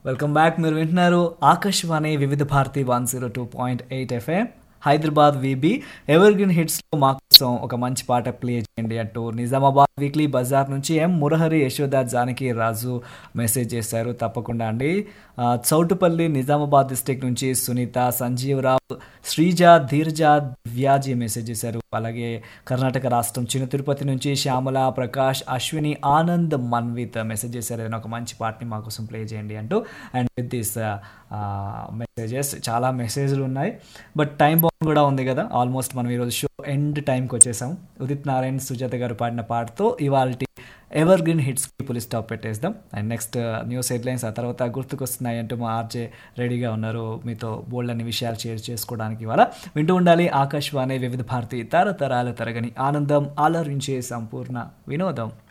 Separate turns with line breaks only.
welcome back మీరు వింటున్నారు Akashvani Vividh Bharati one zero two point eight FM Hyderabad VB evergreen హిట్స్లో మా కోసం ఒక మంచి పాట ప్లే చేయండి అంటూ నిజామాబాద్ వీక్లీ బజార్ నుంచి ఎం మురహరి యశోద జానకి రాజు మెసేజ్ చేశారు తప్పకుండా అండి ఆ, చౌటుపల్లి నిజామాబాద్ డిస్టిక్ నుంచి సునీత సంజీవరావు శ్రీజ ధీర్జ దివ్యాజీ మెసేజ్ చేశారు అలాగే కర్ణాటక రాష్ట్రం చిన్న తిరుపతి నుంచి శ్యామల ప్రకాష్ అశ్విని ఆనంద్ మన్విత్ మెసేజ్ చేశారు ఏదైనా ఒక మంచి పాటని మా కోసం ప్లే చేయండి అంటూ అండ్ విత్ దిస్ మెసేజెస్ చాలా మెసేజ్లు ఉన్నాయి బట్ టైం బాండ్ కూడా ఉంది కదా ఆల్మోస్ట్ మనం ఈరోజు షో ఎండ్ టైంకి వచ్చేసాం ఉదిత్ నారాయణ్ సుజాత గారు పాడిన పాటతో ఇవాళ ఎవర్ గ్రీన్ హిట్స్కి పులి స్టాప్ పెట్టేద్దాం అండ్ నెక్స్ట్ న్యూస్ హెడ్లైన్స్ ఆ తర్వాత గుర్తుకొస్తున్నాయి అంటూ మా ఆర్జే రెడీగా ఉన్నారు మీతో బోల్డ్ అన్ని విషయాలు షేర్ చేసుకోవడానికి ఇవాళ వింటూ ఉండాలి ఆకాశవాణి వివిధ భారతి తరతరాల తరగని ఆనందం ఆలరించే సంపూర్ణ వినోదం